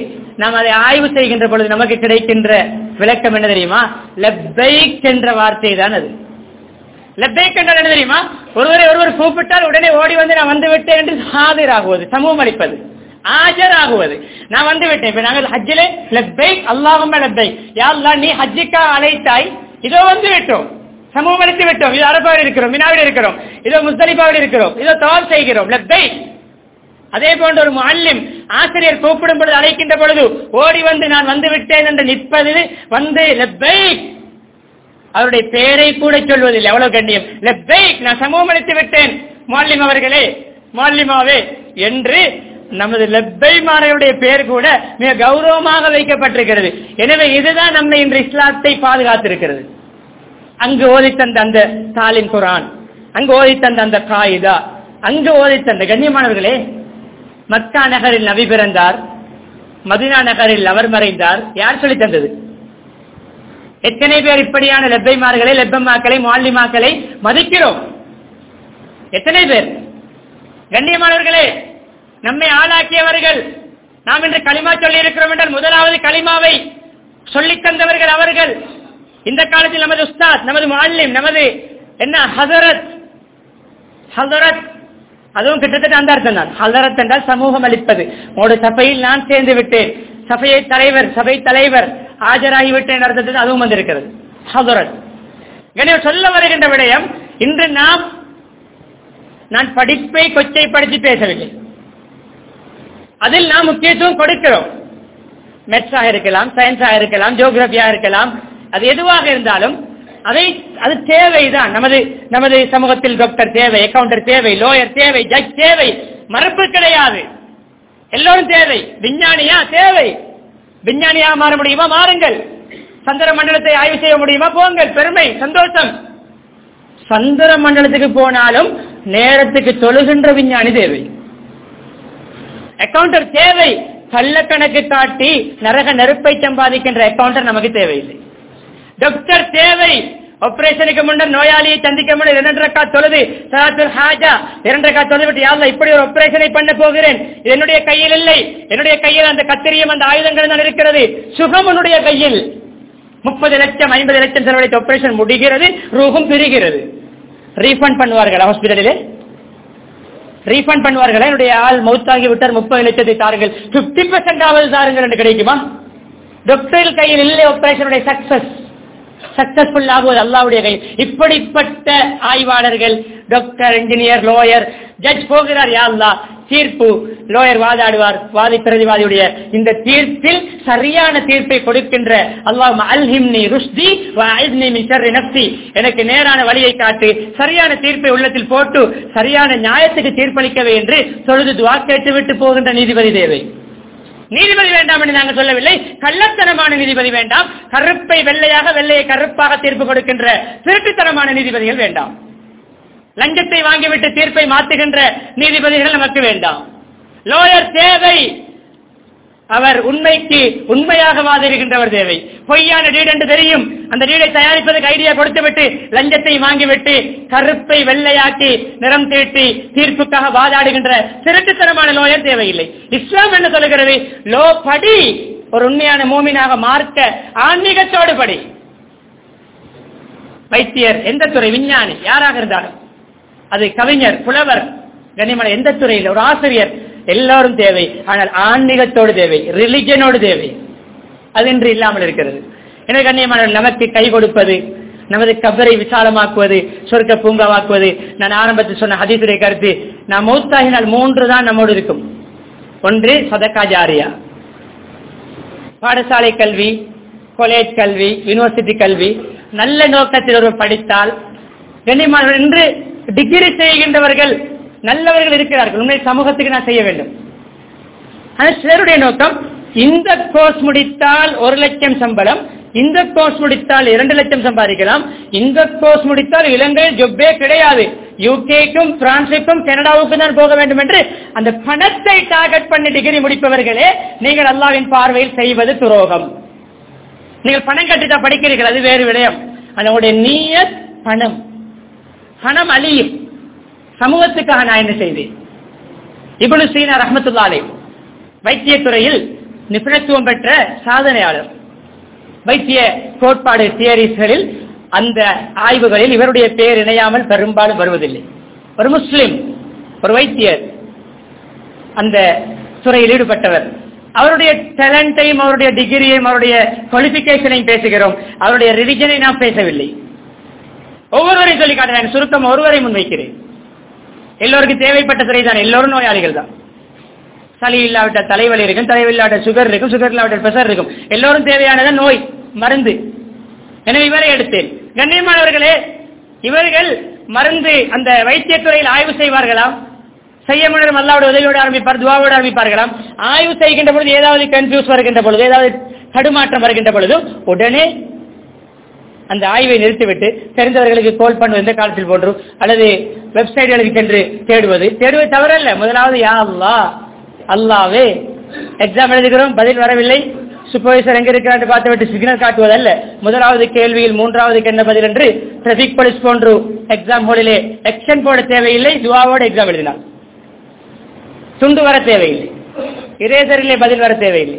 நாம் அதை ஆய்வு செய்கின்ற பொழுது நமக்கு கிடைக்கின்ற விளக்கம் என்ன தெரியுமா லெப்பைக் என்ற வார்த்தை தான் அது லெப்பைக் என்றால் என்ன தெரியுமா ஒருவரை ஒருவர் கூப்பிட்டால் உடனே ஓடி வந்து நான் வந்து விட்டேன் என்று ஆஜராகுவது சமூகம் அளிப்பது ஆஜராகுவது நான் வந்து விட்டேன் இப்ப நாங்கள் ஹஜ்ஜிலே லெப்பைக் அல்லாஹும் லெப்பைக் யாழ்லா நீ ஹஜ்ஜிக்கா அழைத்தாய் இதோ வந்து விட்டோம் சமூகம் அளித்து விட்டோம் இது அரபாவில் இருக்கிறோம் மினாவில் இருக்கிறோம் இதோ முஸ்தலிபாவில் இருக்கிறோம் இதோ தவால் செய்கிறோம் லெப்பைக் அதே போன்ற ஒரு முல்லிம் ஆசிரியர் கூப்பிடும் பொழுது அழைக்கின்ற பொழுது ஓடி வந்து நான் வந்து விட்டேன் என்று நிற்பது வந்து லெப்பைக் அவருடைய பெயரை கூட சொல்வதில்லை எவ்வளவு கண்ணியம் லெப்பைக் நான் சமூகம் அளித்து விட்டேன் முல்லிம் அவர்களே முல்லிமாவே என்று நமது லெப்பை மாணவருடைய பெயர் கூட மிக கௌரவமாக வைக்கப்பட்டிருக்கிறது எனவே இதுதான் நம்மை இன்று இஸ்லாத்தை பாதுகாத்திருக்கிறது அங்கு ஓதி தந்த அந்த தாலின் குரான் அங்கு ஓதி தந்த அந்த காயிதா அங்கு ஓதி தந்த கண்ணியமானவர்களே மக்கா நகரில் நபி பிறந்தார் மதினா நகரில் அவர் மறைந்தார் யார் சொல்லி தந்தது எத்தனை பேர் இப்படியான லெப்பைமார்களை லெப்பமாக்களை மாலிமாக்களை மதிக்கிறோம் எத்தனை பேர் கண்ணியமானவர்களே நம்மை ஆளாக்கியவர்கள் நாம் இன்று களிமா சொல்லி இருக்கிறோம் என்றால் முதலாவது களிமாவை சொல்லித் தந்தவர்கள் அவர்கள் இந்த காலத்தில் நமது உஸ்தாத் நமது மாலிம் நமது என்ன ஹசரத் ஹசரத் அதுவும் கிட்டத்தட்ட அந்த அர்த்தம் தான் ஹசரத் என்றால் சமூகம் அளிப்பது உங்களோட சபையில் நான் சேர்ந்து விட்டேன் சபையை தலைவர் சபை தலைவர் ஆஜராகிவிட்டேன் அர்த்தத்தில் அதுவும் வந்திருக்கிறது ஹசரத் கணியம் சொல்ல வருகின்ற விடயம் இன்று நாம் நான் படிப்பை கொச்சைப்படுத்தி பேசவில்லை அதில் நாம் முக்கியத்துவம் கொடுக்கிறோம் மெட்ஸாக இருக்கலாம் சயின்ஸாக இருக்கலாம் ஜியோகிராபியா இருக்கலாம் அது எதுவாக இருந்தாலும் அதை அது தேவைதான் நமது நமது சமூகத்தில் டாக்டர் தேவை அக்கவுண்டர் தேவை லோயர் தேவை ஜட்ஜ் தேவை மறுப்பு கிடையாது எல்லோரும் தேவை விஞ்ஞானியா தேவை விஞ்ஞானியா மாற முடியுமா மாறுங்கள் சந்திர மண்டலத்தை ஆய்வு செய்ய முடியுமா போங்கள் பெருமை சந்தோஷம் சந்திர மண்டலத்துக்கு போனாலும் நேரத்துக்கு தொழுகின்ற விஞ்ஞானி தேவை அக்கவுண்டர் தேவை கள்ளக்கணக்கு காட்டி நரக நெருப்பை சம்பாதிக்கின்ற அக்கவுண்டர் நமக்கு தேவையில்லை டாக்டர் தேவை ஆபரேஷனுக்கு முன்னர் நோயாளியை சந்திக்க முடியும் இரண்டு ரக்கா தொழுது சலாத்துல் ஹாஜா இரண்டு ரக்கா தொழுது விட்டு யாழ்லா இப்படி ஒரு ஆபரேஷனை பண்ண போகிறேன் இது என்னுடைய கையில் இல்லை என்னுடைய கையில் அந்த கத்திரியும் அந்த ஆயுதங்கள் தான் இருக்கிறது சுகம் உன்னுடைய கையில் முப்பது லட்சம் ஐம்பது லட்சம் செலவழித்த ஆபரேஷன் முடிகிறது ரூகும் பிரிகிறது ரீஃபண்ட் பண்ணுவார்கள் ஹாஸ்பிட்டலிலே ரீஃபண்ட் பண்ணுவார்கள் என்னுடைய ஆள் மௌத்தாகி விட்டார் முப்பது லட்சத்தை தாருங்கள் பிப்டி பெர்சென்ட் ஆவது தாருங்கள் என்று கிடைக்குமா டாக்டர் கையில் இல்லை ஆபரேஷனுடைய சக்சஸ் சக்சஸ்ஃபுல் ஆகுவது அல்லாவுடைய கையில் இப்படிப்பட்ட ஆய்வாளர்கள் டாக்டர் இன்ஜினியர் லோயர் ஜட்ஜ் போகிறார் யாழ்லா தீர்ப்பு லோயர் வாதாடுவார் வாதி பிரதிவாதியுடைய இந்த தீர்ப்பில் சரியான தீர்ப்பை கொடுக்கின்ற அல்லாஹ் அல்ஹிம்னி ருஷ்தி வஅஇத்னி மின் ஷர்ரி நஃப்ஸி எனக்கு நேரான வழியை காட்டு சரியான தீர்ப்பை உள்ளத்தில் போட்டு சரியான நியாயத்துக்கு தீர்ப்பளிக்கவே என்று தொழுது துவா கேட்டு விட்டு போகின்ற நீதிபதி தேவை நீதிபதி வேண்டாம் என்று நாங்கள் சொல்லவில்லை கள்ளத்தனமான நீதிபதி வேண்டாம் கருப்பை வெள்ளையாக வெள்ளையை கருப்பாக தீர்ப்பு கொடுக்கின்ற திருட்டுத்தனமான நீதிபதிகள் வேண்டாம் லஞ்சத்தை வாங்கிவிட்டு தீர்ப்பை மாற்றுகின்ற நீதிபதிகள் நமக்கு வேண்டாம் லோயர் தேவை அவர் உண்மைக்கு உண்மையாக வாதிடுகின்றவர் தேவை பொய்யான டீட் என்று தெரியும் அந்த டீடை தயாரிப்பதற்கு ஐடியா கொடுத்துவிட்டு லஞ்சத்தை வாங்கிவிட்டு கருப்பை வெள்ளையாக்கி நிறம் தீட்டி தீர்ப்புக்காக வாதாடுகின்ற திருட்டுத்தனமான லோயர் தேவையில்லை இஸ்லாம் என்ன சொல்லுகிறது லோ படி ஒரு உண்மையான மூமினாக மார்க்க ஆன்மீகத்தோடு படி வைத்தியர் எந்த துறை விஞ்ஞானி யாராக இருந்தாலும் அது கவிஞர் புலவர் கனிமலை எந்த துறையில் ஒரு ஆசிரியர் எல்லாரும் தேவை ஆனால் ஆன்மீகத்தோடு தேவை ரிலிஜனோடு தேவை அது இன்று இல்லாமல் இருக்கிறது எனவே கண்ணியமான நமக்கு கை கொடுப்பது நமது கபரை விசாலமாக்குவது சொர்க்க பூங்காவாக்குவது நான் ஆரம்பத்தில் சொன்ன ஹதீசுடைய கருத்து நான் மௌத்தாகினால் மூன்று தான் நம்மோடு இருக்கும் ஒன்று சதக்கா ஜாரியா பாடசாலை கல்வி காலேஜ் கல்வி யூனிவர்சிட்டி கல்வி நல்ல நோக்கத்தில் ஒருவர் படித்தால் கண்ணியமான இன்று டிகிரி செய்கின்றவர்கள் நல்லவர்கள் இருக்கிறார்கள் உண்மை சமூகத்துக்கு நான் செய்ய வேண்டும் ஆனால் சிலருடைய நோக்கம் இந்த கோர்ஸ் முடித்தால் ஒரு லட்சம் சம்பளம் இந்த கோர்ஸ் முடித்தால் இரண்டு லட்சம் சம்பாதிக்கலாம் இந்த கோர்ஸ் முடித்தால் இலங்கையில் ஜொப்பே கிடையாது யூகேக்கும் பிரான்சுக்கும் கனடாவுக்கும் தான் போக வேண்டும் என்று அந்த பணத்தை டார்கெட் பண்ணி டிகிரி முடிப்பவர்களே நீங்கள் அல்லாவின் பார்வையில் செய்வது துரோகம் நீங்கள் பணம் கட்டிதான் படிக்கிறீர்கள் அது வேறு விடயம் அதனுடைய நீயத் பணம் பணம் அழியும் சமூகத்துக்காக நான் என்ன செய்தேன் இபுனு சீனா ரஹமத்துல்லாலே வைத்தியத்துறையில் நிபுணத்துவம் பெற்ற சாதனையாளர் வைத்திய கோட்பாடு தியரிஸ்களில் அந்த ஆய்வுகளில் இவருடைய பெயர் இணையாமல் பெரும்பாலும் வருவதில்லை ஒரு முஸ்லிம் ஒரு வைத்தியர் அந்த துறையில் ஈடுபட்டவர் அவருடைய டேலண்டையும் அவருடைய டிகிரியையும் அவருடைய குவாலிபிகேஷனையும் பேசுகிறோம் அவருடைய ரிலிஜனை நாம் பேசவில்லை ஒவ்வொருவரையும் சொல்லி காட்டுறேன் சுருக்கம் ஒருவரை முன்வைக்கிறேன் எல்லோருக்கும் தேவைப்பட்ட துறை தான் எல்லோரும் நோயாளிகள் தான் சளி இல்லாவிட்ட தலைவலி இருக்கும் தலைவலி இல்லாவிட்ட சுகர் இருக்கும் சுகர் இல்லாவிட்ட பிரஷர் இருக்கும் எல்லோரும் தேவையானது நோய் மருந்து எனவே இவரை எடுத்தேன் கண்ணியமானவர்களே இவர்கள் மருந்து அந்த வைத்தியத்துறையில் ஆய்வு செய்வார்களாம் செய்ய முன்னர் அல்லாவோட உதவியோடு ஆரம்பிப்பார் துவாவோடு ஆரம்பிப்பார்களாம் ஆய்வு செய்கின்ற பொழுது ஏதாவது கன்ஃபியூஸ் வருகின்ற பொழுது ஏதாவது தடுமாற்றம் வருகின்ற பொழுது உடனே அந்த ஆய்வை நிறுத்திவிட்டு தெரிந்தவர்களுக்கு கோல் பண்ணுவது எந்த காலத்தில் போன்று அல்லது வெப்சைட்களுக்கு சென்று தேடுவது தேடுவது தவறல்ல முதலாவது யா அல்லா அல்லாவே எக்ஸாம் எழுதுகிறோம் பதில் வரவில்லை சூப்பர்வைசர் எங்க இருக்கிறார் பார்த்துவிட்டு சிக்னல் காட்டுவதல்ல முதலாவது கேள்வியில் மூன்றாவதுக்கு என்ன பதில் என்று டிராபிக் போலீஸ் போன்று எக்ஸாம் ஹோலிலே எக்ஷன் போட தேவையில்லை துவாவோடு எக்ஸாம் எழுதினார் துண்டு வர தேவையில்லை இரேசரிலே பதில் வர தேவையில்லை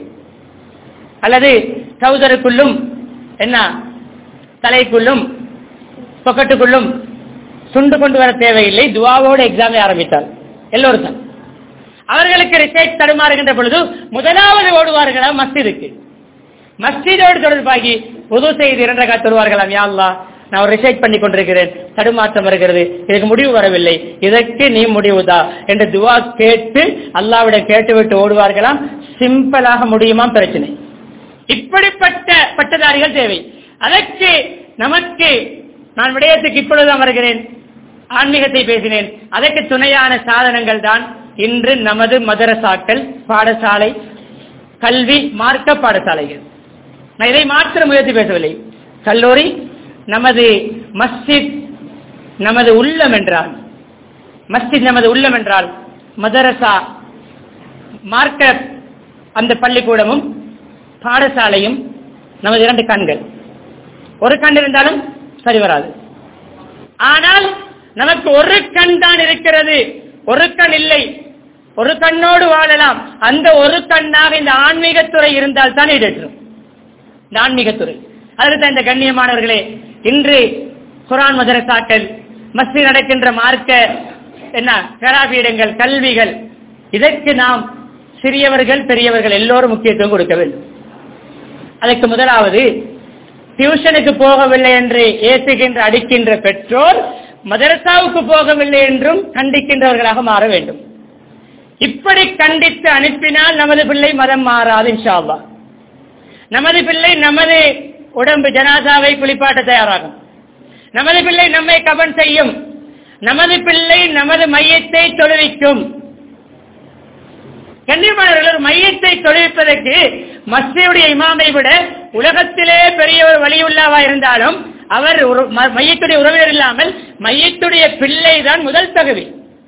அல்லது ட்ரௌசருக்குள்ளும் என்ன தலைக்குள்ளும் பொக்கட்டுக்குள்ளும் துண்டு கொண்டு வர தேவையில்லை துவாவோடு எக்ஸாமை ஆரம்பித்தார் எல்லோரும் தான் அவர்களுக்கு ரிசர்ச் தடுமாறுகின்ற பொழுது முதலாவது ஓடுவார்களா மஸ்ஜிதுக்கு மஸ்ஜிதோடு தொடர்பாகி புது செய்தி இரண்டரை காத்து வருவார்களாம் யா அல்லாஹ் நான் ஒரு ரிசர்ச் பண்ணி கொண்டிருக்கிறேன் தடுமாற்றம் வருகிறது இதுக்கு முடிவு வரவில்லை இதற்கு நீ முடிவுதா என்று துவா கேட்டு அல்லாவிடம் கேட்டுவிட்டு ஓடுவார்களாம் சிம்பிளாக முடியுமா பிரச்சனை இப்படிப்பட்ட பட்டதாரிகள் தேவை அதற்கு நமக்கு நான் விடயத்துக்கு இப்பொழுதுதான் வருகிறேன் ஆன்மீகத்தை பேசினேன் அதற்கு துணையான சாதனங்கள் தான் இன்று நமது மதரசாக்கள் பாடசாலை கல்வி மார்க்க பாடசாலைகள் நான் இதை மாற்ற முயற்சி பேசவில்லை கல்லூரி நமது மஸ்ஜித் நமது உள்ளம் என்றால் மஸ்ஜித் நமது உள்ளம் என்றால் மதரசா மார்க்க அந்த பள்ளிக்கூடமும் பாடசாலையும் நமது இரண்டு கண்கள் ஒரு கண் இருந்தாலும் சரி வராது ஆனால் நமக்கு ஒரு கண் தான் இருக்கிறது ஒரு கண் இல்லை ஒரு கண்ணோடு வாழலாம் அந்த ஒரு கண்ணாக இந்த ஆன்மீகத்துறை இருந்தால் தான் ஈடேற்றும் இந்த ஆன்மீகத்துறை அதற்கு இந்த கண்ணியமானவர்களே இன்று குரான் மதரசாக்கள் மஸ்ஜித் நடக்கின்ற மார்க்க என்ன கராபீடங்கள் கல்விகள் இதற்கு நாம் சிறியவர்கள் பெரியவர்கள் எல்லோரும் முக்கியத்துவம் கொடுக்க வேண்டும் அதற்கு முதலாவது டியூஷனுக்கு போகவில்லை என்று ஏசுகின்ற அடிக்கின்ற பெற்றோர் மதரசாவுக்கு போகவில்லை என்றும் கண்டிக்கின்றவர்களாக மாற வேண்டும் இப்படி கண்டித்து அனுப்பினால் நமது பிள்ளை மதம் மாறாது இன்ஷா அல்லாஹ் நமது பிள்ளை நமது உடம்பு ஜனாதாவை குளிப்பாட்ட தயாராகும் நமது பிள்ளை நம்மை கபன் செய்யும் நமது பிள்ளை நமது மையத்தை தொழுவிக்கும் கண்ணியமானவர்கள் ஒரு மையத்தை தொழுவிப்பதற்கு மஸ்ஜியுடைய இமாமை விட உலகத்திலே பெரிய ஒரு வழியுள்ளவா இருந்தாலும் அவர் ஒரு ம- மையத்துடைய உறவினர் இல்லாமல் மையத்துடைய பிள்ளை தான் முதல் தகுதி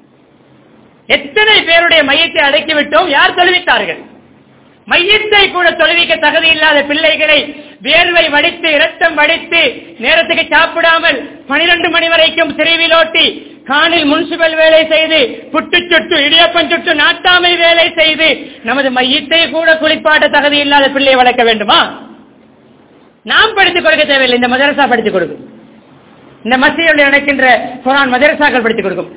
எத்தனை பேருடைய மையத்தை அடக்கிவிட்டோம் யார் தொழுவித்தார்கள் மையத்தை கூட தொழுவிக்க தகுதி இல்லாத பிள்ளைகளை வியர்வை வடித்து இரத்தம் வடித்து நேரத்துக்கு சாப்பிடாமல் பனிரெண்டு மணி வரைக்கும் சிறைவிலோட்டி காணில் முனிசிபல் வேலை செய்து புட்டு சுட்டு இடியப்பம் சுட்டு நாட்டாமை வேலை செய்து நமது மையத்தை கூட குளிப்பாட்ட தகுதி இல்லாத பிள்ளையை வளர்க்க வேண்டுமா நாம் படித்துக் கொடுக்க தேவையில்லை இந்த மதரசா படித்துக் கொடுக்கும் இந்த மசீதியில் நடக்கின்ற குரான் மதரசாக்கள் படித்துக் கொடுக்கும்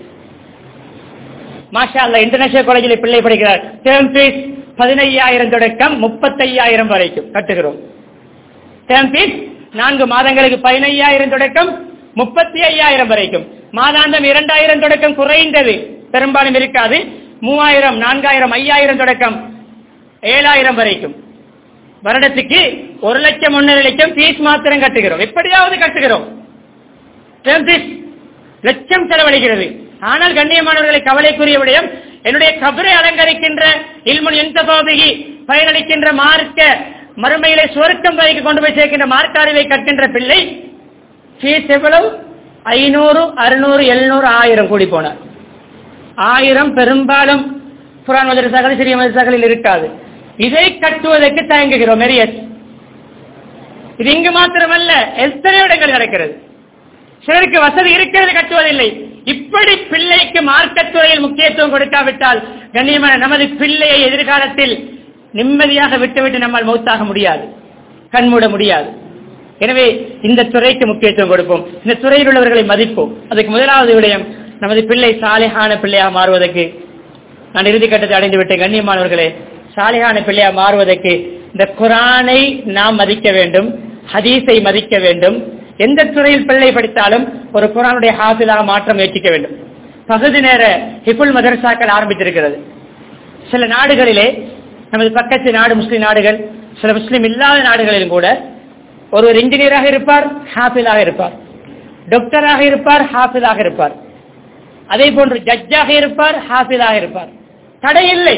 மாஷா அல்லா இன்டர்நேஷனல் காலேஜில் பிள்ளை படிக்கிறார் டேர்ம் ஃபீஸ் பதினையாயிரம் தொடக்கம் முப்பத்தையாயிரம் வரைக்கும் கட்டுகிறோம் டேர்ம் ஃபீஸ் நான்கு மாதங்களுக்கு பதினையாயிரம் தொடக்கம் முப்பத்தி ஐயாயிரம் வரைக்கும் மாதாந்தம் இரண்டாயிரம் தொடக்கம் குறைந்தது பெரும்பாலும் இருக்காது மூவாயிரம் நான்காயிரம் ஐயாயிரம் தொடக்கம் ஏழாயிரம் வரைக்கும் வருடத்துக்கு ஒரு லட்சம் ஒன்றரை லட்சம் ஃபீஸ் மாத்திரம் கட்டுகிறோம் எப்படியாவது கட்டுகிறோம் term fees லட்சம் செலவழிக்கிறது ஆனால் கண்ணியமானவர்களை கவலைக்குரிய விடயம் என்னுடைய கபரை அலங்கரிக்கின்ற இல்முன் எந்தபாபிகி பயனளிக்கின்ற மார்க்க மறுமையிலே சுவர்க்கம் வரைக்கும் கொண்டு போய் சேர்க்கின்ற மார்க்க அறிவை கற்கின்ற பிள்ளை ஃபீஸ் எவ்வளவு ஐநூறு அறுநூறு எழுநூறு ஆயிரம் கூடி போனார் ஆயிரம் பெரும்பாலும் புராண மதரசாக்கள் சிறிய மதரசாக்களில் இருக்காது இதை கட்டுவதற்கு தயங்குகிறோம் மெரியஸ் இது இங்கு மாத்திரமல்ல எத்தனை இடங்கள் நடக்கிறது சிலருக்கு வசதி இருக்கிறது கட்டுவதில்லை இப்படி பிள்ளைக்கு மார்க்கத்துறையில் முக்கியத்துவம் கொடுக்காவிட்டால் கண்ணியமான நமது பிள்ளையை எதிர்காலத்தில் நிம்மதியாக விட்டுவிட்டு நம்மால் மௌத்தாக முடியாது கண்மூட முடியாது எனவே இந்த துறைக்கு முக்கியத்துவம் கொடுப்போம் இந்த துறையில் உள்ளவர்களை மதிப்போம் அதுக்கு முதலாவது விடயம் நமது பிள்ளை சாலைகான பிள்ளையாக மாறுவதற்கு நான் இறுதி கட்டத்தை அடைந்து விட்டேன் கண்ணியமானவர்களே சாலைகான பிள்ளையாக மாறுவதற்கு இந்த குரானை நாம் மதிக்க வேண்டும் ஹதீஸை மதிக்க வேண்டும் எந்த துறையில் பிள்ளை படித்தாலும் ஒரு குரானுடைய ஹாஃபிலாக மாற்ற முயற்சிக்க வேண்டும் பகுதி நேர ஹிபுல் மதரசாக்கள் ஆரம்பித்திருக்கிறது சில நாடுகளிலே நமது பக்கத்து நாடு முஸ்லிம் நாடுகள் சில முஸ்லிம் இல்லாத நாடுகளிலும் கூட ஒருவர் இன்ஜினியராக இருப்பார் ஹாஃபிலாக இருப்பார் டாக்டராக இருப்பார் ஹாஃபிலாக இருப்பார் அதே போன்று ஜட்ஜாக இருப்பார் ஹாஃபிலாக இருப்பார் தடை இல்லை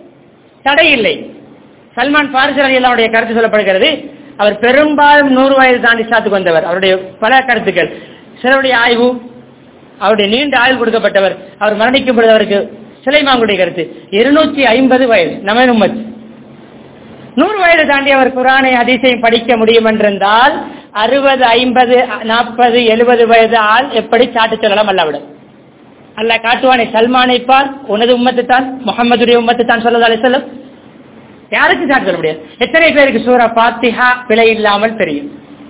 தடை இல்லை சல்மான் பாரிசர் அலி அல்லாவுடைய கருத்து சொல்லப்படுகிறது அவர் பெரும்பாலும் நூறு வயது தாண்டி சாத்துக்கு வந்தவர் அவருடைய பல கருத்துக்கள் சிலருடைய ஆய்வு அவருடைய நீண்ட ஆயுள் கொடுக்கப்பட்டவர் அவர் மரணிக்கும் பொழுது அவருக்கு சிலைமாங்குடைய கருத்து இருநூற்றி ஐம்பது வயது நமன் உம்மத் நூறு வயது தாண்டி அவர் குரானை அதிசயம் படிக்க முடியும் என்றிருந்தால் அறுபது ஐம்பது நாற்பது எழுபது வயது ஆள் எப்படி சாட்டு சொல்லலாம் அல்லாவிடம் அல்ல காட்டுவானே சல்மானை பார் உனது உம்மத்து தான் முகமதுடைய உம்மத்து தான் சொல்லதாலே சொல்லும் யாருக்கு சாட்டு சொல்ல முடியாது எத்தனை பேருக்கு சூரா பாத்திஹா பிழை இல்லாமல் தெரியும்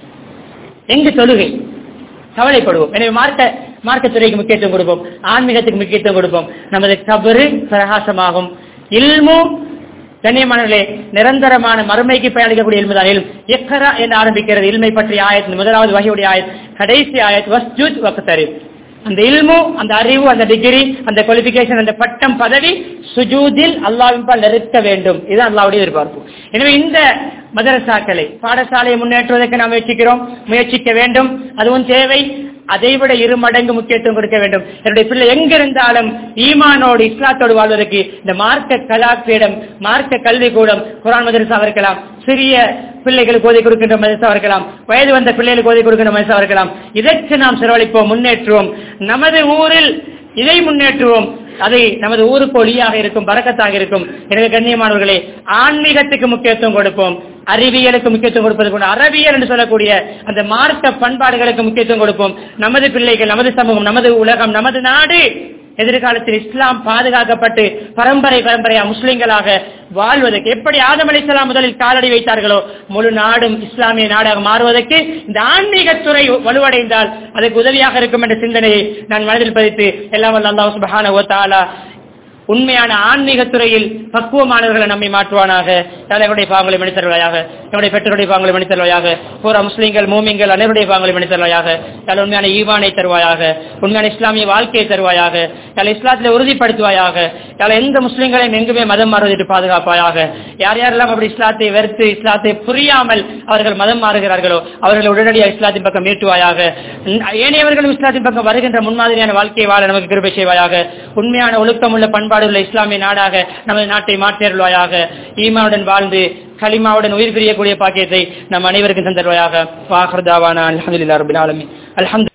எங்கு தொழுகை கவலைப்படுவோம் எனவே மார்க்க மார்க்கத்துறைக்கு முக்கியத்துவம் கொடுப்போம் ஆன்மீகத்துக்கு முக்கியத்துவம் கொடுப்போம் நமது கபரு பிரகாசமாகும் இல்மு கண்ணியமானவர்களே நிரந்தரமான மறுமைக்கு பயணிக்கக்கூடிய இல்முதான் இல்ம் எக்கரா என்று ஆரம்பிக்கிறது இல்மை பற்றிய ஆயத் முதலாவது வகையுடைய ஆயத் கடைசி ஆயத் வஸ்ஜூத் வக்தரி அந்த இல்மு அந்த அறிவு அந்த டிகிரி அந்த குவாலிபிகேஷன் அந்த பட்டம் பதவி சுஜூதில் அல்லாவின் பால் நிறுத்த வேண்டும் இதுதான் அல்லாவுடைய எதிர்பார்ப்பு எனவே இந்த மதரசாக்களை பாடசாலையை முன்னேற்றுவதற்கு நாம் முயற்சிக்கிறோம் முயற்சிக்க வேண்டும் அதுவும் தேவை அதைவிட இரு மடங்கு முக்கியத்துவம் கொடுக்க வேண்டும் என்னுடைய பிள்ளை எங்கிருந்தாலும் ஈமானோடு இஸ்லாத்தோடு வாழ்வதற்கு இந்த மார்க்க கலாப்பீடம் மார்க்க கல்வி கூடம் குரான் மதரசாக இருக்கலாம் சிறிய பிள்ளைகளுக்கு ஓதி கொடுக்கின்ற மதரசாக இருக்கலாம் வயது வந்த பிள்ளைகளுக்கு ஓதி கொடுக்கின்ற மதரசாக இருக்கலாம் இதற்கு நாம் செலவழிப்போம் முன்னேற்றுவோம் நமது ஊரில் இதை முன்னேற்றுவோம் அதை நமது ஊருக்கு ஒளியாக இருக்கும் பறக்கத்தாக இருக்கும் எனவே கண்ணியமானவர்களே ஆன்மீகத்துக்கு முக்கியத்துவம் கொடுப்போம் அறிவியலுக்கு முக்கியத்துவம் கொடுப்பது கொண்டு அறவியல் என்று சொல்லக்கூடிய அந்த மார்க்க பண்பாடுகளுக்கு முக்கியத்துவம் கொடுப்போம் நமது பிள்ளைகள் நமது சமூகம் நமது உலகம் நமது நாடு எதிர்காலத்தில் இஸ்லாம் பாதுகாக்கப்பட்டு பரம்பரை பரம்பரையா முஸ்லிம்களாக வாழ்வதற்கு எப்படி ஆதம் அலிஸ்லாம் முதலில் காலடி வைத்தார்களோ முழு நாடும் இஸ்லாமிய நாடாக மாறுவதற்கு இந்த ஆன்மீகத்துறை வலுவடைந்தால் அதுக்கு உதவியாக இருக்கும் என்ற சிந்தனையை நான் மனதில் பதித்து எல்லாம் வல்ல அல்லாஹ் சுப்ஹானஹு வ தஆலா உண்மையான ஆன்மீக துறையில் பக்குவமானவர்களை நம்மை மாற்றுவானாக தலைவருடைய பாவங்களை மனிதர்களாக நம்முடைய பெற்றோருடைய பாவங்களை மனிதர்களாக பூரா முஸ்லீம்கள் மூமிங்கள் அனைவருடைய பாவங்களை மனிதர்களாக தலை உண்மையான ஈவானை தருவாயாக உண்மையான இஸ்லாமிய வாழ்க்கையை தருவாயாக தலை இஸ்லாத்திலே உறுதிப்படுத்துவாயாக தலை எந்த முஸ்லீம்களையும் எங்குமே மதம் மாறுவதற்கு பாதுகாப்பாயாக யார் யாரெல்லாம் அப்படி இஸ்லாத்தை வெறுத்து இஸ்லாத்தை புரியாமல் அவர்கள் மதம் மாறுகிறார்களோ அவர்களை உடனடியாக இஸ்லாத்தின் பக்கம் மீட்டுவாயாக ஏனையவர்களும் இஸ்லாத்தின் பக்கம் வருகின்ற முன்மாதிரியான வாழ்க்கையை வாழ நமக்கு கிருபை செய்வாயாக உண்மையான ஒழுக்கமுள்ள பண்பாடு பண்பாடுள்ள இஸ்லாமிய நாடாக நமது நாட்டை மாற்றியருள்வாயாக ஈமாவுடன் வாழ்ந்து களிமாவுடன் உயிர் பிரியக்கூடிய பாக்கியத்தை நம் அனைவருக்கும் தந்தருவாயாக வாஹர்தாவான அலமதுல்லா ரபில் ஆலமி அல்ஹம்து